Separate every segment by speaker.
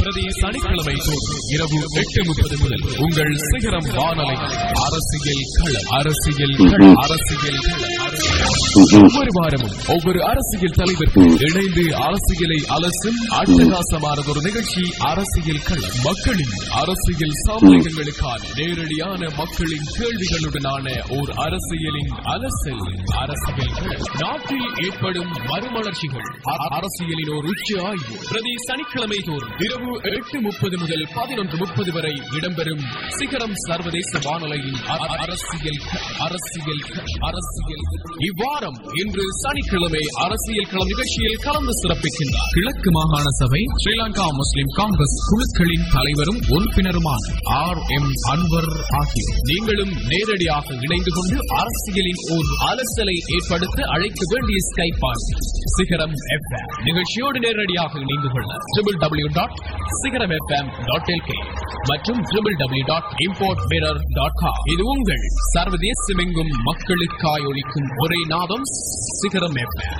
Speaker 1: பிரதி சனிக்கிழமை தோறும் இரவு எட்டு முப்பது முதல் உங்கள் சிகரம் வானொலி அரசியல் களம் அரசியல் களம் அரசியல் களம் ஒவ்வொரு வாரமும் ஒவ்வொரு அரசியல் தலைவருக்கும் இணைந்து அரசியலை அலசும் அட்டகாசமானதொரு நிகழ்ச்சி அரசியல் களம் மக்களின் அரசியல் சந்தேகங்களுக்கான நேரடியான மக்களின் கேள்விகளுடனான ஓர் அரசியலின் அலசல் அரசியல் களம் நாட்டில் ஏற்படும் மறுமலர்ச்சிகள் அ- அரசியலின் ஒரு உச்ச ஆய்வு பிரதி சனிக்கிழமை தோறும் இரவு எட்டு முப்பது முதல் பதினொன்று முப்பது வரை இடம்பெறும் சிகரம் சர்வதேச வானொலியின் அ- அ- அரசியல் க- அரசியல் க- அரசியல் இவ்வாரம் இன்று சனிக்கிழமை அரசியல் களம் நிகழ்ச்சியில் கலந்து சிறப்பிக்கின்றார் கிழக்கு மாகாண சபை ஸ்ரீலங்கா முஸ்லிம் காங்கிரஸ் குழுக்களின் தலைவரும் உறுப்பினருமான ஆர் எம் அன்வர் ஆகியோர் நீங்களும் நேரடியாக இணைந்து கொண்டு அரசியலின் ஓர் அலசலை ஏற்படுத்த அழைக்க வேண்டிய ஸ்கைப்பான் சிகரம் எஃப்எம் நிகழ்ச்சியோடு நேரடியாக இணைந்து கொள்ள triple W dot Sigaram FM dot LK மற்றும் triple W dot import mirror dot com இது உங்கள் சர்வதேசமெங்கும் மக்களுக்காய் ஒலிக்கும் ஒரே நாதம் சிகரம் எஃப்எம்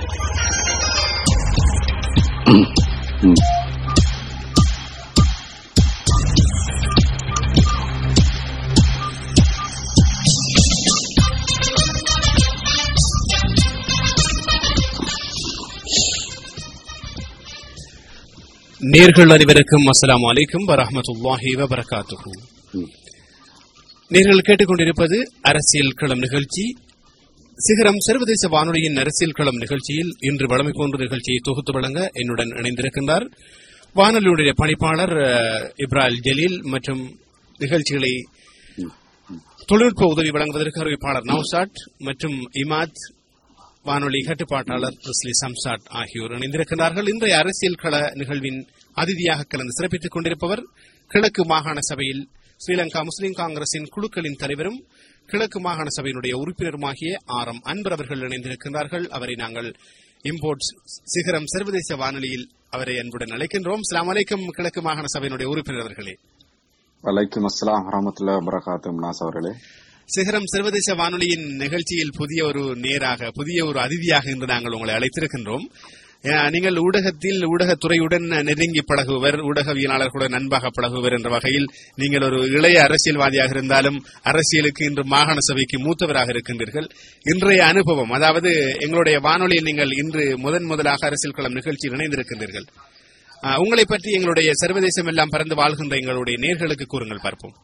Speaker 2: நேர்கள் அனைவருக்கும் அஸ்ஸலாமு அலைக்கும் வரஹ்மத்துல்லாஹி வபரகாத்துஹு நேர்கள் கேட்டுக்கொண்டிருப்பது அரசியல் களம் நிகழ்ச்சி சிகரம் சர்வதேச வானொலியின் அரசியல் களம் நிகழ்ச்சியில் இன்று வழமை போன்ற நிகழ்ச்சியை தொகுத்து வழங்க என்னுடன் இணைந்திருக்கின்றார் வானொலியுடைய பணிப்பாளர் அஹ், இப்ராஹிம் ஜலீல் மற்றும் நிகழ்ச்சிகளை தொழில்நுட்ப உதவி வழங்குவதற்கு அறிவிப்பாளர் நவ்சாட் மற்றும் இமாத் வானொலி கட்டுப்பாட்டாளர் ருஸ்லி சம்சாட் ஆகியோர் இணைந்திருக்கிறார்கள் இன்றைய அரசியல் கள நிகழ்வின் அதிதியாக கலந்து சிறப்பித்துக் கொண்டிருப்பவர் கிழக்கு மாகாண சபையில் ஸ்ரீலங்கா முஸ்லிம் காங்கிரசின் குழுக்களின் தலைவரும் கிழக்கு மாகாண சபையினுடைய உறுப்பினருமாகிய ஆர் எம் அன்பர் அவர்கள் இணைந்திருக்கிறார்கள் அவரை நாங்கள் இம்போர்ட் சிகரம் சர்வதேச வானொலியில் அவரை அன்புடன் அழைக்கின்றோம் அஸ்ஸலாமு அலைக்கும் கிழக்கு மாகாண சபையினுடைய உறுப்பினர் அவர்களே
Speaker 3: வலைக்கும் அஸ்ஸலாம் வரமத்துல்லா வரகாத்தும் நாஸ் அவர்களே
Speaker 2: சிகரம் சர்வதேச வானொலியின் நிகழ்ச்சியில் புதிய ஒரு நேராக புதிய ஒரு அதிதியாக இன்று நாங்கள் உங்களை அழைத்திருக்கின்றோம் அஹ், நீங்கள் ஊடகத்தில் ஊடகத்துறையுடன் நெருங்கி பழகுவர் ஊடகவியலாளர்களுடன் நண்பாக பழகுவர் என்ற வகையில் நீங்கள் ஒரு இளைய அரசியல்வாதியாக இருந்தாலும் அரசியலுக்கு இன்று மாகாண சபைக்கு மூத்தவராக இருக்கின்றீர்கள் இன்றைய அனுபவம் அதாவது எங்களுடைய வானொலியில் நீங்கள் இன்று முதன் முதலாக அரசியல் களம் நிகழ்ச்சியில் இணைந்திருக்கின்றீர்கள் அஹ், உங்களை பற்றி எங்களுடைய சர்வதேசம் எல்லாம் பறந்து வாழ்கின்ற எங்களுடைய நேர்களுக்கு கூறுங்கள் பார்ப்போம்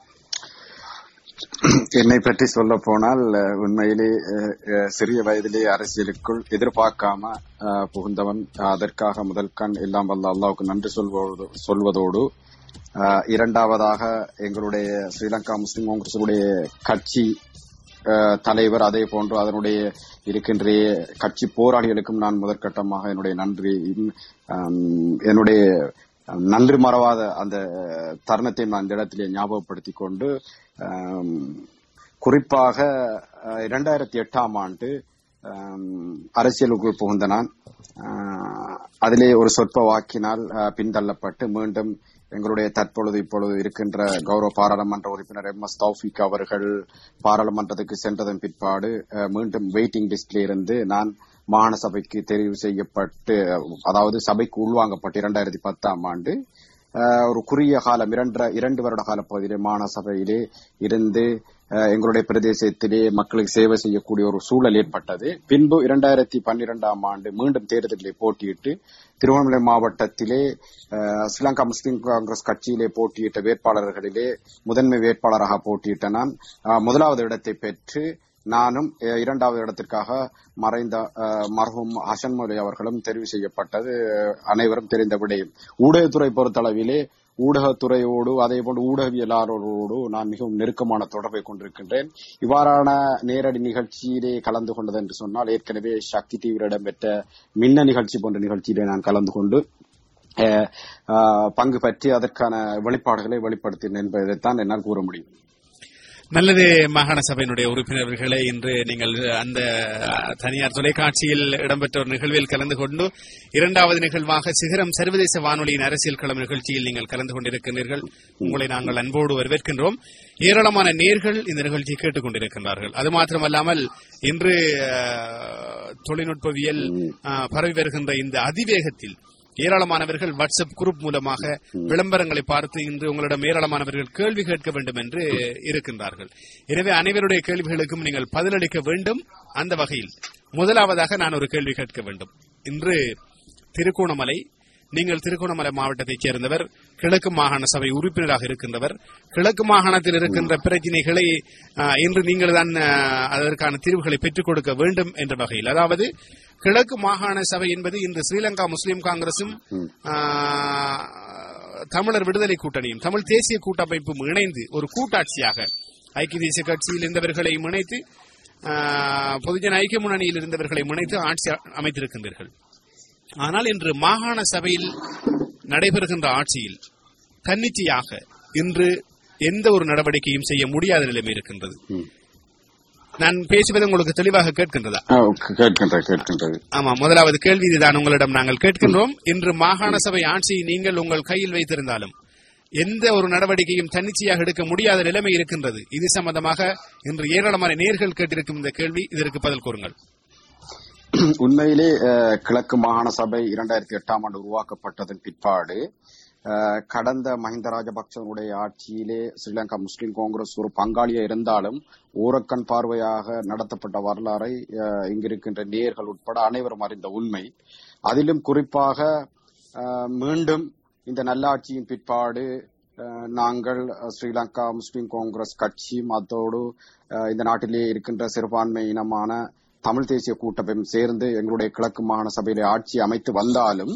Speaker 3: என்னை பற்றி சொல்ல போனால் அஹ், உண்மையிலே அஹ், அஹ், சிறிய வயதிலே அரசியலுக்குள் எதிர்பார்க்காம அஹ், புகுந்தவன் அதற்காக முதல் கண் எல்லாம் வல்ல அல்லாவுக்கு நன்றி சொல்வதோடு சொல்வதோடு அஹ், இரண்டாவதாக எங்களுடைய ஸ்ரீலங்கா முஸ்லிம் காங்கிரசுடைய கட்சி அஹ், தலைவர் அதே போன்று அதனுடைய இருக்கின்ற கட்சி போராளிகளுக்கும் நான் முதற்கட்டமாக என்னுடைய நன்றி ஹம், என்னுடைய நன்றி மறவாத அந்த தருணத்தை நான் இந்த இடத்திலே ஞாபகப்படுத்திக் கொண்டு ஹம், குறிப்பாக அஹ், இரண்டாயிரத்தி எட்டாம் ஆண்டு ஹம், அரசியலுக்குள் புகுந்த நான் அஹ், அதிலே ஒரு சொற்ப வாக்கினால் அஹ், பின்தள்ளப்பட்டு மீண்டும் எங்களுடைய தற்பொழுது இப்பொழுது இருக்கின்ற கௌரவ பாராளுமன்ற உறுப்பினர் எம் எஸ் தௌஃபிக் அவர்கள் பாராளுமன்றத்துக்கு சென்றதன் பிற்பாடு அஹ், மீண்டும் வெயிட்டிங் லிஸ்ட்ல இருந்து நான் மாகாண சபைக்கு தெரிவு செய்யப்பட்டு அதாவது சபைக்கு உள்வாங்கப்பட்டு இரண்டாயிரத்தி பத்தாம் ஆண்டு அஹ், ஒரு குறுகிய காலம் இரண்டரை இரண்டு வருட கால பகுதியிலே மாகாண சபையிலே இருந்து அஹ், எங்களுடைய பிரதேசத்திலே மக்களுக்கு சேவை செய்யக்கூடிய ஒரு சூழல் ஏற்பட்டது பின்பு இரண்டாயிரத்தி பன்னிரெண்டாம் ஆண்டு மீண்டும் தேர்தலிலே போட்டியிட்டு திருவண்ணாமலை மாவட்டத்திலே அஹ், ஸ்ரீலங்கா முஸ்லிம் காங்கிரஸ் கட்சியிலே போட்டியிட்ட வேட்பாளர்களிலே முதன்மை வேட்பாளராக போட்டியிட்ட நான் அஹ், முதலாவது இடத்தை பெற்று நானும் அஹ், இரண்டாவது இடத்திற்காக மறைந்த அஹ், மர்ஹூம் ஹசன் மொழி அவர்களும் தெரிவு செய்யப்பட்டது அஹ், அனைவரும் தெரிந்த விடயம் ஊடகத்துறை பொறுத்தளவிலே ஊடகத்துறையோடு அதே போன்று ஊடகவியலாளர்களோடு நான் மிகவும் நெருக்கமான தொடர்பை கொண்டிருக்கின்றேன் இவ்வாறான நேரடி நிகழ்ச்சியிலே கலந்து கொண்டது என்று சொன்னால் ஏற்கனவே சக்தி டிவியில் இடம்பெற்ற மின்ன நிகழ்ச்சி போன்ற நிகழ்ச்சியிலே நான் கலந்து கொண்டு அஹ், அஹ், பங்கு பற்றி அதற்கான வெளிப்பாடுகளை வெளிப்படுத்தினேன் என்பதைத்தான் என்னால் கூற முடியும்
Speaker 2: நல்லது மாகாண சபையினுடைய உறுப்பினர்களே இன்று நீங்கள் அந்த அஹ், தனியார் தொலைக்காட்சியில் இடம்பெற்ற ஒரு நிகழ்வில் கலந்து கொண்டு இரண்டாவது நிகழ்வாக சிகரம் சர்வதேச வானொலியின் அரசியல் களம் நிகழ்ச்சியில் நீங்கள் கலந்து கொண்டிருக்கின்றீர்கள் உங்களை நாங்கள் அன்போடு வரவேற்கின்றோம் ஏராளமான நேர்கள் இந்த நிகழ்ச்சியை கேட்டுக் கொண்டிருக்கின்றார்கள் அது மாத்திரமல்லாமல் இன்று அஹ், தொழில்நுட்பவியல் அஹ், பரவி வருகின்ற இந்த அதிவேகத்தில் ஏராளமானவர்கள் வாட்ஸ்அப் குரூப் மூலமாக விளம்பரங்களை பார்த்து இன்று உங்களிடம் ஏராளமானவர்கள் கேள்வி கேட்க வேண்டும் என்று இருக்கின்றார்கள் எனவே அனைவருடைய கேள்விகளுக்கும் நீங்கள் பதிலளிக்க வேண்டும் அந்த வகையில் முதலாவதாக நான் ஒரு கேள்வி கேட்க வேண்டும் இன்று திருகோணமலை நீங்கள் திருகோணமலை மாவட்டத்தைச் சேர்ந்தவர் கிழக்கு மாகாண சபை உறுப்பினராக இருக்கின்றவர் கிழக்கு மாகாணத்தில் இருக்கின்ற பிரச்சினைகளை ஆஹ், இன்று நீங்கள் தான் ஆஹ், அதற்கான தீர்வுகளை பெற்றுக் கொடுக்க வேண்டும் என்ற வகையில் அதாவது கிழக்கு மாகாண சபை என்பது இன்று ஸ்ரீலங்கா முஸ்லிம் காங்கிரசும் ஆஹ், தமிழர் விடுதலை கூட்டணியும் தமிழ் தேசிய கூட்டமைப்பும் இணைந்து ஒரு கூட்டாட்சியாக ஐக்கிய தேசிய கட்சியில் இருந்தவர்களை இணைத்து ஆஹ், பொதுஜன ஐக்கிய முன்னணியில் இருந்தவர்களை இணைத்து ஆட்சி அமைத்திருக்கின்றீர்கள் ஆனால் இன்று மாகாண சபையில் நடைபெறுகின்ற ஆட்சியில் தன்னிச்சையாக இன்று எந்த ஒரு நடவடிக்கையும் செய்ய முடியாத நிலைமை இருக்கின்றது நான் பேசுவது உங்களுக்கு தெளிவாக கேட்கின்றதா
Speaker 3: ஆ, கேட்கின்றது கேட்கின்றது
Speaker 2: ஆமா முதலாவது கேள்வி இதுதான் உங்களிடம் நாங்கள் கேட்கின்றோம் இன்று மாகாண சபை ஆட்சியை நீங்கள் உங்கள் கையில் வைத்திருந்தாலும் எந்த ஒரு நடவடிக்கையும் தன்னிச்சையாக எடுக்க முடியாத நிலைமை இருக்கின்றது இது சம்பந்தமாக இன்று ஏராளமான நேர்கள் கேட்டிருக்கும் இந்த கேள்வி இதற்கு பதில் கூறுங்கள்
Speaker 3: உண்மையிலே அஹ், கிழக்கு மாகாண சபை இரண்டாயிரத்தி எட்டாம் ஆண்டு உருவாக்கப்பட்டதன் பிற்பாடு அஹ், கடந்த மஹிந்த ராஜபக்சனுடைய ஆட்சியிலே ஸ்ரீலங்கா முஸ்லிம் காங்கிரஸ் ஒரு பங்காளியா இருந்தாலும் ஊரக்கண் பார்வையாக நடத்தப்பட்ட வரலாறை அஹ், இங்கிருக்கின்ற நேயர்கள் உட்பட அனைவரும் அறிந்த உண்மை அதிலும் குறிப்பாக அஹ், மீண்டும் இந்த நல்லாட்சியின் பிற்பாடு அஹ், நாங்கள் அஹ், ஸ்ரீலங்கா முஸ்லிம் காங்கிரஸ் கட்சியும் அதோடு அஹ், இந்த நாட்டிலே இருக்கின்ற சிறுபான்மை இனமான தமிழ் தேசிய கூட்டமைப்பும் சேர்ந்து எங்களுடைய கிழக்கு மாகாண சபையிலே ஆட்சி அமைத்து வந்தாலும்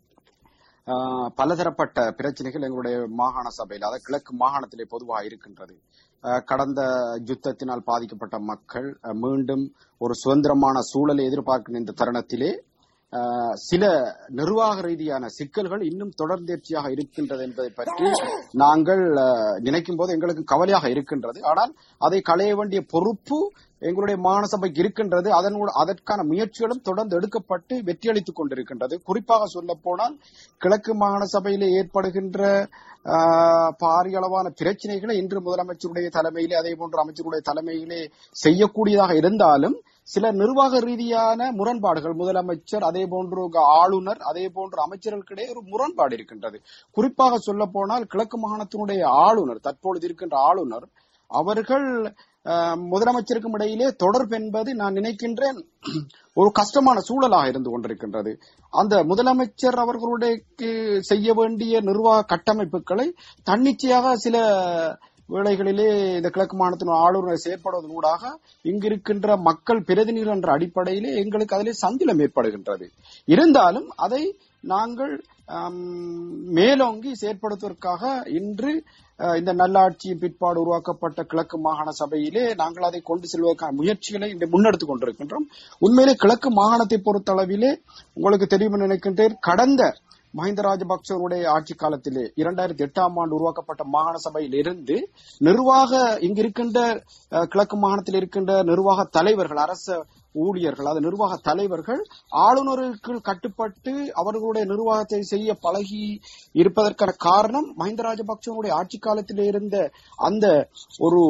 Speaker 3: ஆஹ், பலதரப்பட்ட பிரச்சனைகள் எங்களுடைய மாகாண சபையில் அதாவது கிழக்கு மாகாணத்திலே பொதுவாக இருக்கின்றது ஆஹ், கடந்த யுத்தத்தினால் பாதிக்கப்பட்ட மக்கள் ஆஹ், மீண்டும் ஒரு சுதந்திரமான சூழலை எதிர்பார்க்கின்ற இந்த தருணத்திலே ஆஹ், சில நிர்வாக ரீதியான சிக்கல்கள் இன்னும் தொடர்ந்தேர்ச்சியாக இருக்கின்றது என்பதை பற்றி நாங்கள் ஆஹ், நினைக்கும் போது எங்களுக்கு கவலையாக இருக்கின்றது ஆனால் அதை களைய வேண்டிய பொறுப்பு எங்களுடைய மாகாண சபைக்கு இருக்கின்றது அதனோட அதற்கான முயற்சிகளும் தொடர்ந்து எடுக்கப்பட்டு வெற்றியளித்துக் கொண்டிருக்கின்றது குறிப்பாக சொல்ல போனால் கிழக்கு மாகாண சபையிலே ஏற்படுகின்ற ஆஹ், பாரிய அளவான பிரச்சனைகளை இன்று முதலமைச்சருடைய தலைமையிலே அதே போன்று அமைச்சருடைய தலைமையிலே செய்யக்கூடியதாக இருந்தாலும் சில நிர்வாக ரீதியான முரண்பாடுகள் முதலமைச்சர் அதே போன்று க- ஆளுநர் அதே போன்று அமைச்சர்களுக்கிடையே ஒரு முரண்பாடு இருக்கின்றது குறிப்பாக சொல்ல போனால் கிழக்கு மாகாணத்தினுடைய ஆளுநர் தற்பொழுது இருக்கின்ற ஆளுநர் அவர்கள் அஹ், முதலமைச்சருக்கும் இடையிலே தொடர்பு என்பது நான் நினைக்கின்றேன் ஒரு கஷ்டமான சூழலாக இருந்து கொண்டிருக்கின்றது அந்த முதலமைச்சர் அவர்களுடைய செய்ய வேண்டிய நிர்வாக கட்டமைப்புகளை தன்னிச்சையாக சில வேளைகளிலே இந்த கிழக்கு மாநிலத்தின் ஆளுநர் செயற்படுவதன் ஊடாக இங்கிருக்கின்ற மக்கள் பிரதிநிதிகள் என்ற அடிப்படையிலே எங்களுக்கு அதிலே சந்திலம் ஏற்படுகின்றது இருந்தாலும் அதை நாங்கள் ஆம், மேலோங்கி செயற்படுத்துவதற்காக இன்று அஹ், இந்த நல்லாட்சியின் பிற்பாடு உருவாக்கப்பட்ட கிழக்கு மாகாண சபையிலே நாங்கள் அதை கொண்டு செல்வதற்கான முயற்சிகளை இன்று முன்னெடுத்துக் கொண்டிருக்கின்றோம் உண்மையிலே கிழக்கு மாகாணத்தை பொறுத்தளவிலே உங்களுக்கு தெரியும் என்று நினைக்கின்றேன் கடந்த மஹிந்த ராஜபக்சனுடைய ஆட்சி காலத்திலே இரண்டாயிரத்தி எட்டாம் ஆண்டு உருவாக்கப்பட்ட மாகாண சபையில் இருந்து நிர்வாக இங்கு இருக்கின்ற அஹ், கிழக்கு மாகாணத்தில் இருக்கின்ற நிர்வாக தலைவர்கள் அரச ஊழியர்கள் அது நிர்வாக தலைவர்கள் ஆளுநருக்கு கட்டுப்பட்டு அவர்களுடைய நிர்வாகத்தை செய்ய பழகி இருப்பதற்கான காரணம் மஹிந்த ராஜபக்சனுடைய ஆட்சி காலத்திலே இருந்த அந்த ஒரு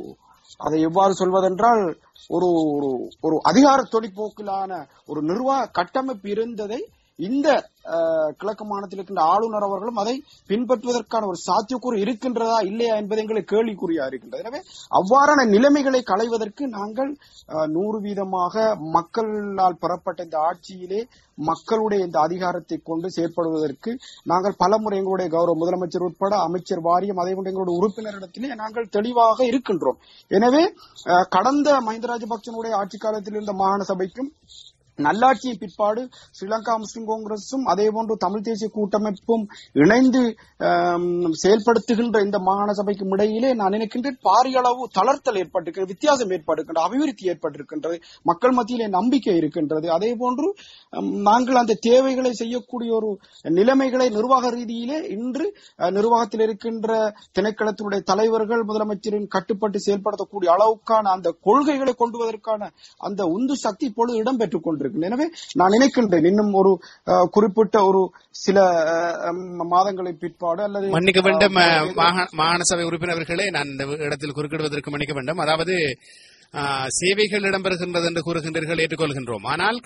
Speaker 3: அதை எவ்வாறு சொல்வதென்றால் ஒரு ஒரு ஒரு அதிகார தொழிற்போக்கிலான ஒரு நிர்வாக கட்டமைப்பு இருந்ததை இந்த அஹ், கிழக்கு மாநிலத்தில் இருக்கின்ற ஆளுநர் அவர்களும் அதை பின்பற்றுவதற்கான ஒரு சாத்தியக்கூறு இருக்கின்றதா இல்லையா என்பது எங்களுக்கு கேள்விக்குறியா இருக்கின்றது எனவே அவ்வாறான நிலைமைகளை களைவதற்கு நாங்கள் அஹ், நூறு வீதமாக மக்களால் பெறப்பட்ட இந்த ஆட்சியிலே மக்களுடைய இந்த அதிகாரத்தை கொண்டு செயற்படுவதற்கு நாங்கள் பலமுறை எங்களுடைய கௌரவ முதலமைச்சர் உட்பட அமைச்சர் வாரியம் அதே போன்று எங்களுடைய உறுப்பினரிடத்திலே நாங்கள் தெளிவாக இருக்கின்றோம் எனவே அஹ், கடந்த மஹிந்த ராஜபக்சனுடைய ஆட்சி காலத்தில் இருந்த மாகாண சபைக்கும் நல்லாட்சியின் பிற்பாடு ஸ்ரீலங்கா முஸ்லிம் காங்கிரசும் அதே போன்று தமிழ் தேசிய கூட்டமைப்பும் இணைந்து ஆம், செயல்படுத்துகின்ற இந்த மாகாண சபைக்கும் இடையிலே நான் நினைக்கின்றேன் பாரிய அளவு தளர்த்தல் ஏற்பட்டிருக்கிறது வித்தியாசம் ஏற்பட்டிருக்கின்றது அபிவிருத்தி ஏற்பட்டிருக்கின்றது மக்கள் மத்தியிலே நம்பிக்கை இருக்கின்றது அதே போன்று ஆம், நாங்கள் அந்த தேவைகளை செய்யக்கூடிய ஒரு நிலைமைகளை நிர்வாக ரீதியிலே இன்று அஹ், நிர்வாகத்தில் இருக்கின்ற திணைக்களத்தினுடைய தலைவர்கள் முதலமைச்சரின் கட்டுப்பட்டு செயல்படுத்தக்கூடிய அளவுக்கான அந்த கொள்கைகளை கொண்டு வருவதற்கான அந்த உந்து சக்தி இப்பொழுது இடம்பெற்றுக் கொண்டிருக்கிறது எனவே நான் நினைக்கின்றேன் இன்னும் ஒரு அஹ், குறிப்பிட்ட ஒரு சில அஹ், ம், மாதங்களை பிற்பாடு அல்லது
Speaker 2: மன்னிக்க வேண்டும்
Speaker 3: அஹ்,
Speaker 2: அஹ், மாகா- மாகாண சபை உறுப்பினர்களே நான் இந்த இடத்தில் குறுக்கிடுவதற்கு மன்னிக்க வேண்டும் அதாவது ஆஹ், சேவைகள் இடம்பெறுகின்றது என்று கூறுகின்றீர்கள் ஏற்றுக்கொள்கின்றோம் ஆனால்